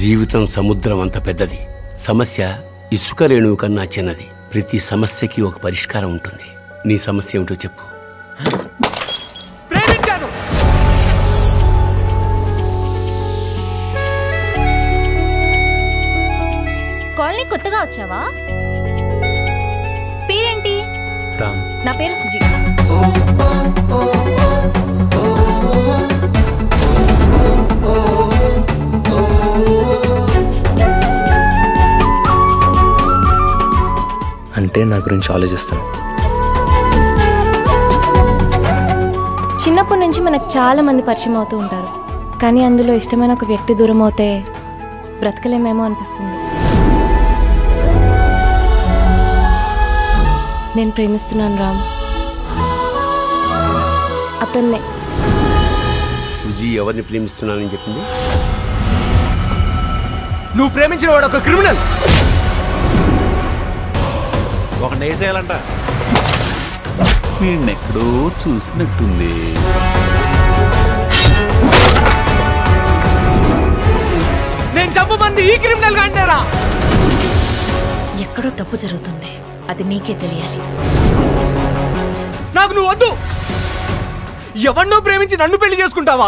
జీవితం సముద్రం అంత పెద్దది సమస్య ఇసుక రేణువు కన్నా చిన్నది ప్రతి సమస్యకి ఒక పరిష్కారం ఉంటుంది నీ సమస్య ఏమిటో చెప్పు ప్రేమించాను కాలనీ కొత్తగా వచ్చావా పేరేంటి రామ్ నా పేరు సుజి అంటే నా గురించి ఆలోచిస్తాను చిన్నప్పటి నుంచి మనకు చాలా మంది పరిచయం అవుతూ ఉంటారు కానీ అందులో ఇష్టమైన ఒక వ్యక్తి దూరం అవుతే బ్రతకలేమేమో అనిపిస్తుంది నేను ప్రేమిస్తున్నాను రామ్ అతన్నే సుజీ ఎవరిని ప్రేమిస్తున్నానని చెప్పింది నువ్వు ప్రేమించిన వాడు ఒక క్రిమినల్ ఒక వేసేయాలంట వీణ్ణెక్కడో చూసినట్టుంది నేను చంపమంది ఈ క్రిమినల్ గా అంటారా ఎక్కడో తప్పు జరుగుతుంది అది నీకే తెలియాలి నాకు నువ్వు వద్దు ఎవరినో ప్రేమించి నన్ను పెళ్లి చేసుకుంటావా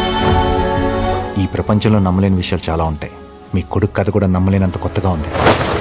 ఈ ప్రపంచంలో నమ్మలేని విషయాలు చాలా ఉంటాయి మీ కొడుకు కథ కూడా నమ్మలేనంత కొత్తగా ఉంది